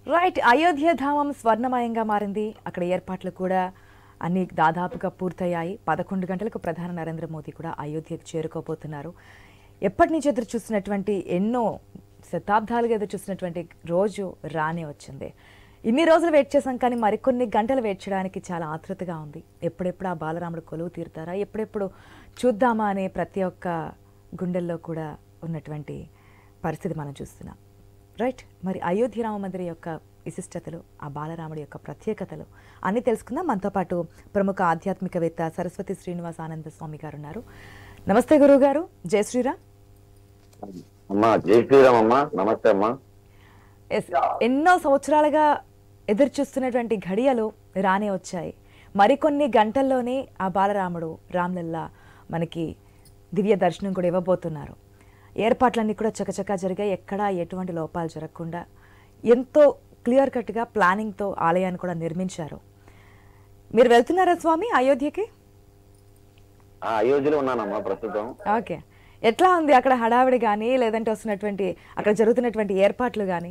Right Ayodhya ధామం స్వర్ణమయంగా మారింది అక్కడ ఏర్పాట్లు కూడా అన్ని దాదాపుగా పూర్తయ్యాయి పదకొండు గంటలకు ప్రధాని నరేంద్ర మోదీ కూడా అయోధ్యకు చేరుకోబోతున్నారు ఎప్పటి నుంచి ఎదురు చూస్తున్నటువంటి ఎన్నో శతాబ్దాలుగా ఎదురు చూస్తున్నటువంటి రోజు రానే వచ్చింది ఇన్ని రోజులు వెయిట్ చేశాం కానీ మరికొన్ని గంటలు వెయిట్ చేయడానికి చాలా ఆతృతగా ఉంది ఎప్పుడెప్పుడు ఆ బాలరాముడు కొలువు తీరుతారా ఎప్పుడెప్పుడు చూద్దామా అనే ప్రతి ఒక్క గుండెల్లో కూడా ఉన్నటువంటి పరిస్థితి మనం చూస్తున్నాం రైట్ మరి అయోధ్య రామ మందిరం యొక్క విశిష్టతలు ఆ బాలరాముడి యొక్క ప్రత్యేకతలు అన్నీ తెలుసుకుందాం మనతో పాటు ప్రముఖ ఆధ్యాత్మికవేత్త సరస్వతి శ్రీనివాస ఆనంద స్వామి గారు ఉన్నారు నమస్తే గురువు గారు జై శ్రీరామ్ అమ్మా జై శ్రీరామ్ అమ్మా నమస్తే అమ్మా ఎస్ ఎన్నో సంవత్సరాలుగా ఎదురు చూస్తున్నటువంటి ఘడియలు రానే వచ్చాయి మరికొన్ని గంటల్లోనే ఆ బాలరాముడు రామ్లల్లా మనకి దివ్య దర్శనం కూడా ఇవ్వబోతున్నారు ఏర్పాట్లన్నీ కూడా చకచకా జరిగాయి ఎక్కడా ఎటువంటి లోపాలు జరగకుండా ఎంతో క్లియర్ కట్గా ప్లానింగ్తో ఆలయాన్ని కూడా నిర్మించారు మీరు వెళ్తున్నారా స్వామి అయోధ్యకి ఆ అయోధ్యలో ఉన్నానమ్మా ప్రస్తుతం ఓకే ఎట్లా ఉంది అక్కడ హడావిడి కానీ లేదంటే వస్తున్నటువంటి అక్కడ జరుగుతున్నటువంటి ఏర్పాట్లు కానీ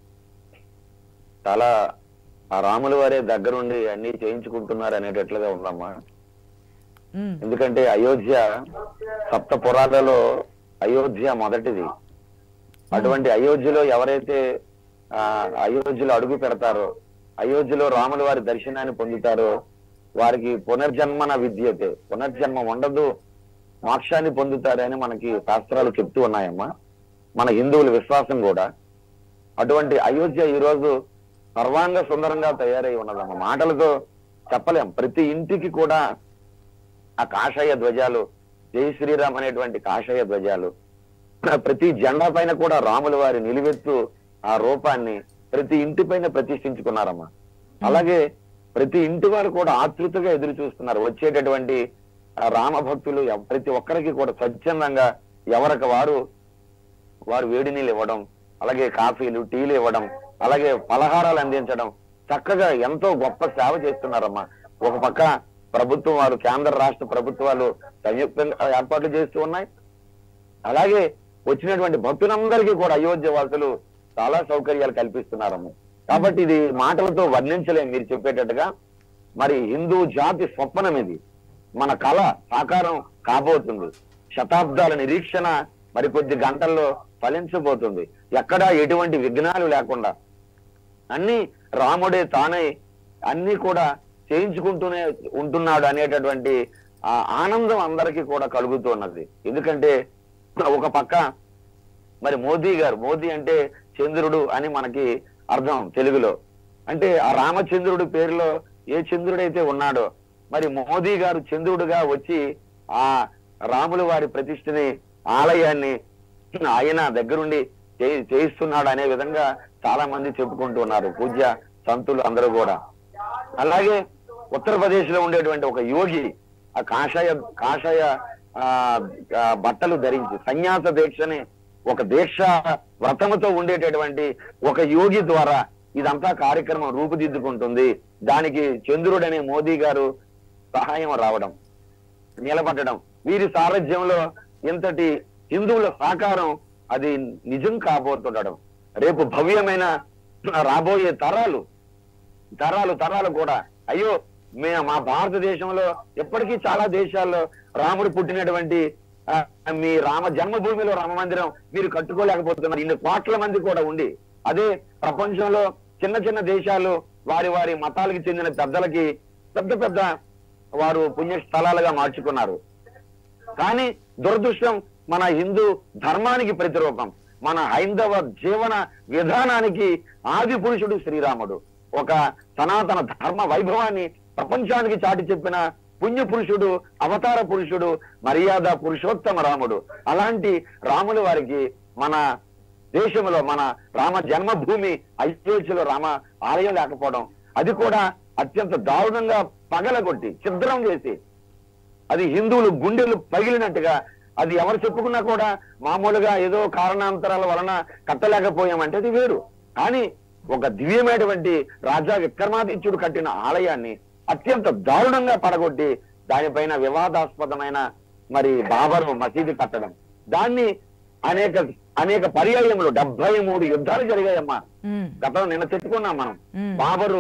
చాలా ఆ రాముల వారే దగ్గరుండి అన్ని చేయించుకుంటున్నారు అనేటట్లుగా ఉందమ్మా మ్మ్. ఎందుకంటే అయోధ్య సప్త పురాలలో అయోధ్య మొదటిది అటువంటి అయోధ్యలో ఎవరైతే ఆ అయోధ్యలో అడుగు పెడతారో అయోధ్యలో రాముల వారి దర్శనాన్ని పొందుతారో వారికి పునర్జన్మన విద్యతే పునర్జన్మ ఉండదు మోక్షాన్ని పొందుతారని మనకి శాస్త్రాలు చెప్తూ ఉన్నాయమ్మా మన హిందువుల విశ్వాసం కూడా అటువంటి అయోధ్య ఈ రోజు సర్వాంగ సుందరంగా తయారై ఉన్నదమ్మా మాటలతో చెప్పలేం ప్రతి ఇంటికి కూడా ఆ కాషాయ ధ్వజాలు జై శ్రీరామ్ అనేటువంటి కాషాయ ధ్వజాలు ప్రతి జెండా పైన కూడా రాముల వారి నిలువెత్తు ఆ రూపాన్ని ప్రతి ఇంటి పైన ప్రతిష్ఠించుకున్నారమ్మా అలాగే ప్రతి ఇంటి వారు కూడా ఆతృతగా ఎదురు చూస్తున్నారు వచ్చేటటువంటి ఆ రామ భక్తులు ఎవ- ప్రతి ఒక్కరికి కూడా స్వచ్ఛందంగా ఎవరికి వారు వారు వేడి నీళ్ళు ఇవ్వడం అలాగే కాఫీలు టీలు ఇవ్వడం అలాగే పలహారాలు అందించడం చక్కగా ఎంతో గొప్ప సేవ చేస్తున్నారమ్మా ఒక పక్క ప్రభుత్వం వారు కేంద్ర రాష్ట్ర ప్రభుత్వాలు సంయుక్తంగా ఏర్పాట్లు చేస్తూ ఉన్నాయి అలాగే వచ్చినటువంటి భక్తులందరికీ కూడా అయోధ్య వాసులు చాలా సౌకర్యాలు కల్పిస్తున్నారమ్మ కాబట్టి ఇది మాటలతో వర్ణించలేం మీరు చెప్పేటట్టుగా మరి హిందూ జాతి స్వప్నం ఇది మన కళ సాకారం కాబోతుంది శతాబ్దాల నిరీక్షణ మరికొద్ది గంటల్లో ఫలించబోతుంది ఎక్కడా ఎటువంటి విఘ్నాలు లేకుండా అన్ని రాముడే తానే అన్ని కూడా చేయించుకుంటూనే ఉంటున్నాడు అనేటటువంటి ఆ ఆనందం అందరికీ కూడా కలుగుతున్నది ఎందుకంటే ఒక పక్క మరి మోదీ గారు మోదీ అంటే చంద్రుడు అని మనకి అర్థం తెలుగులో అంటే ఆ రామచంద్రుడు పేరులో ఏ చంద్రుడైతే ఉన్నాడో మరి మోదీ గారు చంద్రుడుగా వచ్చి ఆ రాముల వారి ప్రతిష్టని ఆలయాన్ని ఆయన దగ్గరుండి చేయి- చేయిస్తున్నాడు అనే విధంగా చాలా మంది చెప్పుకుంటూ ఉన్నారు పూజ్య సంతులు అందరూ కూడా అలాగే ఉత్తరప్రదేశ్ లో ఉండేటువంటి ఒక యోగి ఆ కాషాయ కాషాయ ఆ ఆ, బట్టలు ధరించి సన్యాస దీక్షని ఒక దీక్ష వ్రతముతో ఉండేటటువంటి ఒక యోగి ద్వారా ఇదంతా కార్యక్రమం రూపుదిద్దుకుంటుంది దానికి చంద్రుడనే మోదీ గారు సహాయం రావడం నిలబడడం వీరి సారథ్యంలో ఇంతటి హిందువుల సాకారం అది నిజం కాబోతుండడం రేపు భవ్యమైన రాబోయే తరాలు తరాలు తరాలు కూడా అయ్యో మే మా భారతదేశంలో ఎప్పటికీ చాలా దేశాల్లో రాముడు పుట్టినటువంటి ఆ, మీ రామ జన్మభూమిలో రామ మందిరం మీరు కట్టుకోలేకపోతున్నారు ఇన్ని కోట్ల మంది కూడా ఉండి అదే ప్రపంచంలో చిన్న చిన్న దేశాలు వారి వారి మతాలకు చెందిన పెద్దలకి పెద్ద పెద్ద వారు పుణ్య స్థలాలుగా మార్చుకున్నారు కానీ దురదృష్టం మన హిందూ ధర్మానికి ప్రతిరూపం మన హైందవ జీవన విధానానికి ఆది పురుషుడు శ్రీరాముడు ఒక సనాతన ధర్మ వైభవాన్ని ప్రపంచానికి చాటి చెప్పిన పుణ్య పురుషుడు అవతార పురుషుడు మర్యాద పురుషోత్తమ రాముడు అలాంటి రాముల వారికి మన దేశంలో మన రామ జన్మభూమి అయోధ్యలో రామ ఆలయం లేకపోవడం అది కూడా అత్యంత దారుణంగా పగలగొట్టి ఛిద్రం చేసి అది హిందువులు గుండెలు పగిలినట్టుగా అది ఎవరు చెప్పుకున్నా కూడా మామూలుగా ఏదో కారణాంతరాల వలన కట్టలేకపోయామంటే అది వేరు కానీ ఒక దివ్యమైనటువంటి రాజా విక్రమాదిత్యుడు కట్టిన ఆలయాన్ని అత్యంత దారుణంగా పడగొట్టి దానిపైన వివాదాస్పదమైన మరి బాబరు మసీదు కట్టడం దాన్ని అనేక అనేక పర్యాయములు డెబ్బై మూడు యుద్ధాలు జరిగాయమ్మా ఉమ్, గతంలో నిన్న చెప్పుకున్నాం మనం ఉమ్, బాబరు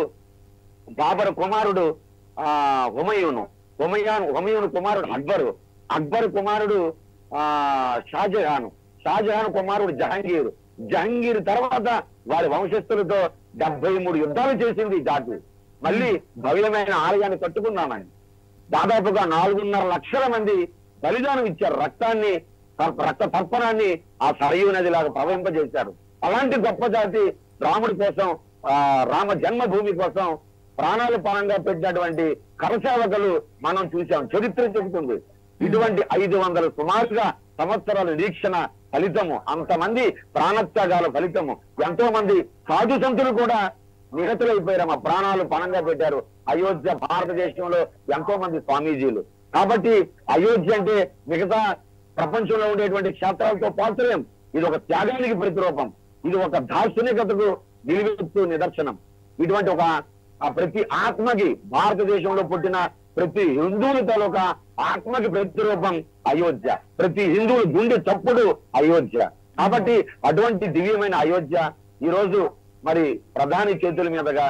బాబరు కుమారుడు ఆ హుమయూను హుమయాన్ హుమయూను కుమారుడు అక్బరు అక్బర్ కుమారుడు ఆ షాజహాను షాజహాన్ కుమారుడు జహంగీరు జహంగీర్ తర్వాత వారి వంశస్థులతో డెబ్బై మూడు యుద్ధాలు చేసింది ఈ జాతి మళ్ళీ భవ్యమైన ఆలయాన్ని కట్టుకున్నామని దాదాపుగా నాలుగున్నర లక్షల మంది బలిదానం ఇచ్చారు రక్తాన్ని తర్ప- రక్త తర్పణాన్ని ఆ సరయూ నదిలాగా ప్రవహింపజేశారు అలాంటి గొప్ప జాతి రాముడి కోసం ఆ రామ జన్మభూమి కోసం ప్రాణాలు పరంగా పెట్టినటువంటి కరసేవకులు మనం చూసాం చరిత్ర చెబుతుంది ఇటువంటి ఐదు వందల సుమారుగా సంవత్సరాల నిరీక్షణ ఫలితము అంతమంది ప్రాణత్యాగాల ఫలితము ఎంతో మంది సాధు సంతులు కూడా నిహతులైపోయారు మా ప్రాణాలు పణంగా పెట్టారు అయోధ్య భారతదేశంలో ఎంతో మంది స్వామీజీలు కాబట్టి అయోధ్య అంటే మిగతా ప్రపంచంలో ఉండేటువంటి క్షేత్రాలతో పోల్చలేం ఇది ఒక త్యాగానికి ప్రతిరూపం ఇది ఒక దార్శనికతకు నిలువెత్తు నిదర్శనం ఇటువంటి ఒక ఆ ప్రతి ఆత్మకి భారతదేశంలో పుట్టిన ప్రతి హిందువుల తాలూక ఆత్మకి ప్రతిరూపం అయోధ్య ప్రతి హిందువుల గుండె చప్పుడు అయోధ్య కాబట్టి అటువంటి దివ్యమైన అయోధ్య ఈ రోజు మరి ప్రధాని చేతుల మీదుగా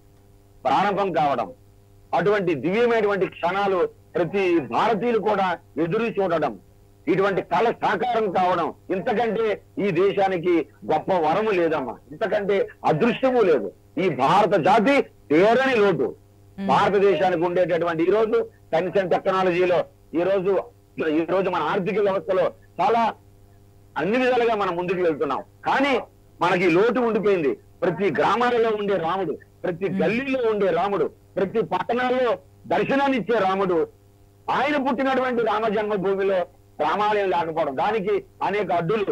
ప్రారంభం కావడం అటువంటి దివ్యమైనటువంటి క్షణాలు ప్రతి భారతీయులు కూడా ఎదురు చూడడం ఇటువంటి కళ సాకారం కావడం ఇంతకంటే ఈ దేశానికి గొప్ప వరము లేదమ్మా ఇంతకంటే అదృష్టము లేదు ఈ భారత జాతి తీరని లోటు భారతదేశానికి ఉండేటటువంటి ఈ రోజు సైన్స్ అండ్ టెక్నాలజీలో ఈ రోజు ఈ రోజు మన ఆర్థిక వ్యవస్థలో చాలా అన్ని విధాలుగా మనం ముందుకు వెళ్తున్నాం కానీ మనకి లోటు ఉండిపోయింది ప్రతి గ్రామాలలో ఉండే రాముడు ప్రతి గల్లీలో ఉండే రాముడు ప్రతి పట్టణాల్లో దర్శనాన్ని ఇచ్చే రాముడు ఆయన పుట్టినటువంటి రామ జన్మభూమిలో రామాలయం లేకపోవడం దానికి అనేక అడ్డులు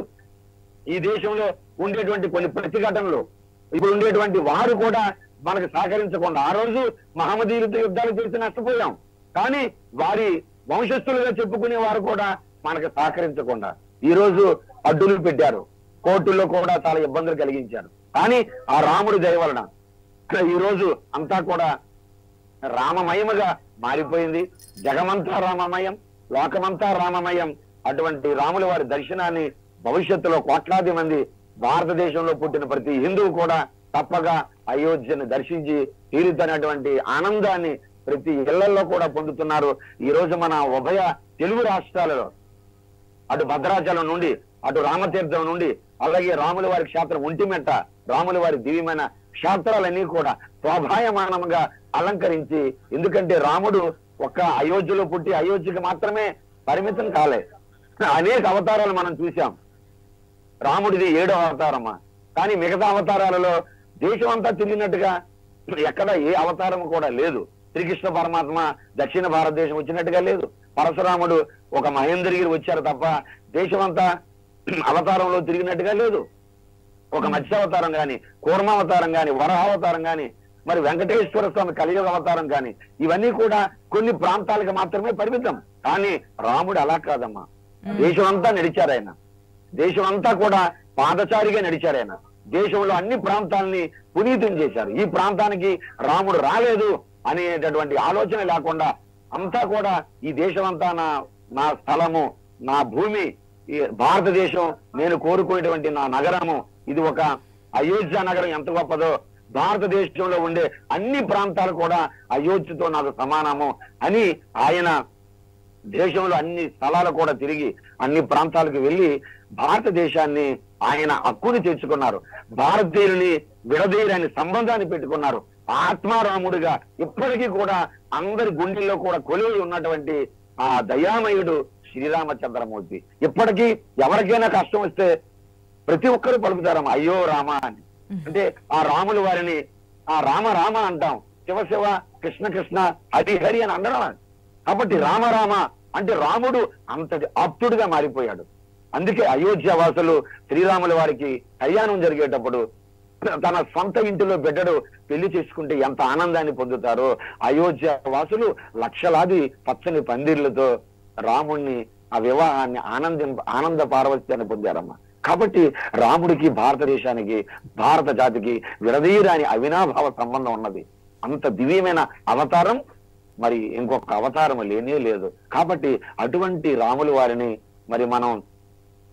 ఈ దేశంలో ఉండేటువంటి కొన్ని ప్రతిఘటనలు ఇప్పుడు ఉండేటువంటి వారు కూడా మనకు సహకరించకుండా ఆ రోజు మహమ్మదీయులతో యుద్ధాలు చేసి నష్టపోయాం కానీ వారి వంశస్థులుగా చెప్పుకునే వారు కూడా మనకు సహకరించకుండా ఈ రోజు అడ్డులు పెట్టారు కోర్టుల్లో కూడా చాలా ఇబ్బందులు కలిగించారు కానీ ఆ రాముడి దయ వలన ఈ రోజు అంతా కూడా రామమయముగా మారిపోయింది జగమంతా రామమయం లోకమంతా రామమయం అటువంటి రాముల వారి దర్శనాన్ని భవిష్యత్తులో కోట్లాది మంది భారతదేశంలో పుట్టిన ప్రతి హిందువు కూడా తప్పగా అయోధ్యను దర్శించి తీరుతున్నటువంటి ఆనందాన్ని ప్రతి ఇళ్లలో కూడా పొందుతున్నారు ఈ రోజు మన ఉభయ తెలుగు రాష్ట్రాలలో అటు భద్రాచలం నుండి అటు రామతీర్థం నుండి అలాగే రాముల వారి క్షేత్రం ఒంటిమెట్ట రాముల వారి దివ్యమైన క్షేత్రాలన్నీ కూడా శోభాయమానంగా అలంకరించి ఎందుకంటే రాముడు ఒక్క అయోధ్యలో పుట్టి అయోధ్యకి మాత్రమే పరిమితం కాలే అనేక అవతారాలు మనం చూసాం రాముడిది ఏడో అవతారమా కానీ మిగతా అవతారాలలో దేశం అంతా తిరిగినట్టుగా ఎక్కడ ఏ అవతారం కూడా లేదు శ్రీకృష్ణ పరమాత్మ దక్షిణ భారతదేశం వచ్చినట్టుగా లేదు పరశురాముడు ఒక మహేంద్రగిరి వచ్చారు తప్ప దేశం అంతా అవతారంలో తిరిగినట్టుగా లేదు ఒక మత్స్యావతారం గాని కూర్మావతారం గాని వరహావతారం గాని మరి వెంకటేశ్వర స్వామి కలియుగ అవతారం గాని ఇవన్నీ కూడా కొన్ని ప్రాంతాలకు మాత్రమే పరిమితం కానీ రాముడు అలా కాదమ్మా దేశం అంతా నడిచారు ఆయన దేశం అంతా కూడా పాదచారిగా నడిచారు ఆయన దేశంలో అన్ని ప్రాంతాలని పునీతం చేశారు ఈ ప్రాంతానికి రాముడు రాలేదు అనేటటువంటి ఆలోచన లేకుండా అంతా కూడా ఈ దేశం అంతా నా నా స్థలము నా భూమి ఈ భారతదేశం నేను కోరుకునేటువంటి నా నగరము ఇది ఒక అయోధ్య నగరం ఎంత గొప్పదో భారతదేశంలో ఉండే అన్ని ప్రాంతాలు కూడా అయోధ్యతో నాకు సమానము అని ఆయన దేశంలో అన్ని స్థలాలు కూడా తిరిగి అన్ని ప్రాంతాలకు వెళ్లి భారతదేశాన్ని ఆయన హక్కుని తెచ్చుకున్నారు భారతీయుల్ని విడదీయని సంబంధాన్ని పెట్టుకున్నారు ఆత్మారాముడిగా ఇప్పటికీ కూడా అందరి గుండెల్లో కూడా కొలువై ఉన్నటువంటి ఆ దయామయుడు శ్రీరామచంద్రమూర్తి ఇప్పటికీ ఎవరికైనా కష్టం వస్తే ప్రతి ఒక్కరు పలుకుతారమ్మా అయ్యో రామ అని అంటే ఆ రాముల వారిని ఆ రామ రామ అంటాం శివ శివ కృష్ణ కృష్ణ హరి హరి అని అనడం కాబట్టి రామ రామ అంటే రాముడు అంతటి ఆప్తుడిగా మారిపోయాడు అందుకే అయోధ్య వాసులు శ్రీరాముల వారికి కళ్యాణం జరిగేటప్పుడు తన సొంత ఇంటిలో బిడ్డడు పెళ్లి చేసుకుంటే ఎంత ఆనందాన్ని పొందుతారో అయోధ్య వాసులు లక్షలాది పచ్చని పందిర్లతో రాముణ్ణి ఆ వివాహాన్ని ఆనందం ఆనంద పారవత్యాన్ని పొందారమ్మా కాబట్టి రాముడికి భారతదేశానికి భారత జాతికి విడదీయరాని అవినాభావ సంబంధం ఉన్నది అంత దివ్యమైన అవతారం మరి ఇంకొక అవతారం లేనే లేదు కాబట్టి అటువంటి రాముల వారిని మరి మనం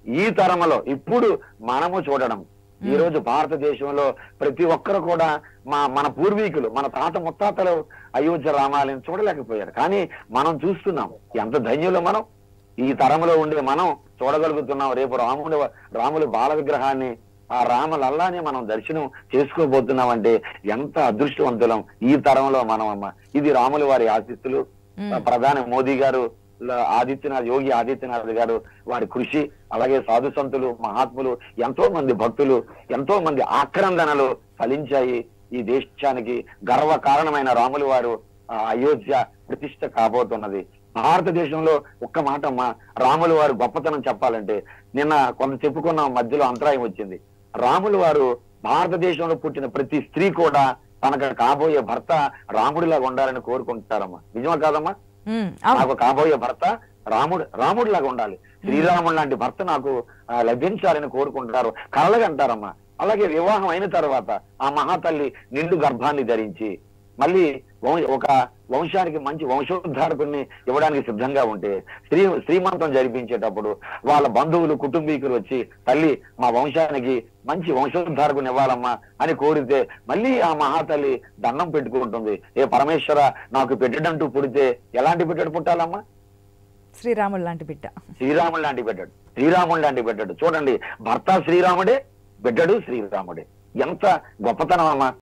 ఈ తరములో ఇప్పుడు మనము చూడడం ఈ రోజు భారతదేశంలో ప్రతి ఒక్కరు కూడా మా మన పూర్వీకులు మన తాత ముత్తాతలు అయోధ్య రామాలయం చూడలేకపోయారు కానీ మనం చూస్తున్నాం ఎంత ధన్యులు మనం ఈ తరంలో ఉండే మనం చూడగలుగుతున్నాం రేపు రాముడు రాములు బాల విగ్రహాన్ని ఆ రాములల్లానే మనం దర్శనం చేసుకోబోతున్నాం అంటే ఎంత అదృష్టవంతులం ఈ తరంలో మనం అమ్మ ఇది రాముల వారి ఆశిస్తులు మ్మ్. ప్రధాని మోదీ గారు ల- ఆదిత్యనాథ్ యోగి ఆదిత్యనాథ్ గారు వారి కృషి అలాగే సాధు సంతులు మహాత్ములు ఎంతో మంది భక్తులు ఎంతో మంది ఆక్రందనలు ఫలించాయి ఈ దేశానికి గర్వ కారణమైన రాములు వారు ఆ అయోధ్య ప్రతిష్ట కాబోతున్నది భారతదేశంలో ఒక్క మాట అమ్మా రాములు వారు గొప్పతనం చెప్పాలంటే నిన్న కొంత చెప్పుకున్న మధ్యలో అంతరాయం వచ్చింది రాములు వారు భారతదేశంలో పుట్టిన ప్రతి స్త్రీ కూడా తనకు కాబోయే భర్త రాముడిలాగా ఉండాలని కోరుకుంటారమ్మా నిజమా కాదమ్మా ఉమ్, అవును నాకు కాబోయే భర్త రాముడు రాముడు లాగా ఉండాలి శ్రీరాముడు లాంటి భర్త నాకు ఆ, లభించాలని కోరుకుంటారు కలలుగా అంటారమ్మా అలాగే వివాహం అయిన తర్వాత ఆ మహాతల్లి నిండు గర్భాన్ని ధరించి మళ్ళీ వం- ఒక వంశానికి మంచి వంశోద్ధారకుల్ని ఇవ్వడానికి సిద్ధంగా ఉంటే శ్రీ శ్రీమంతం జరిపించేటప్పుడు వాళ్ళ బంధువులు కుటుంబీకులు వచ్చి తల్లి మా వంశానికి మంచి వంశోద్ధారకుని ఇవ్వాలమ్మా అని కోరితే మళ్ళీ ఆ మహాతల్లి దండం పెట్టుకుంటుంది ఏ పరమేశ్వర నాకు పెట్టడంటూ పుడితే ఎలాంటి బిడ్డడు పుట్టాలమ్మా శ్రీరాముడు లాంటి బిడ్డ శ్రీరాముడు లాంటి బిడ్డడు శ్రీరాముడు లాంటి బిడ్డడు చూడండి భర్త శ్రీరాముడే బిడ్డడు శ్రీరాముడే ఎంత గొప్పతనం అమ్మా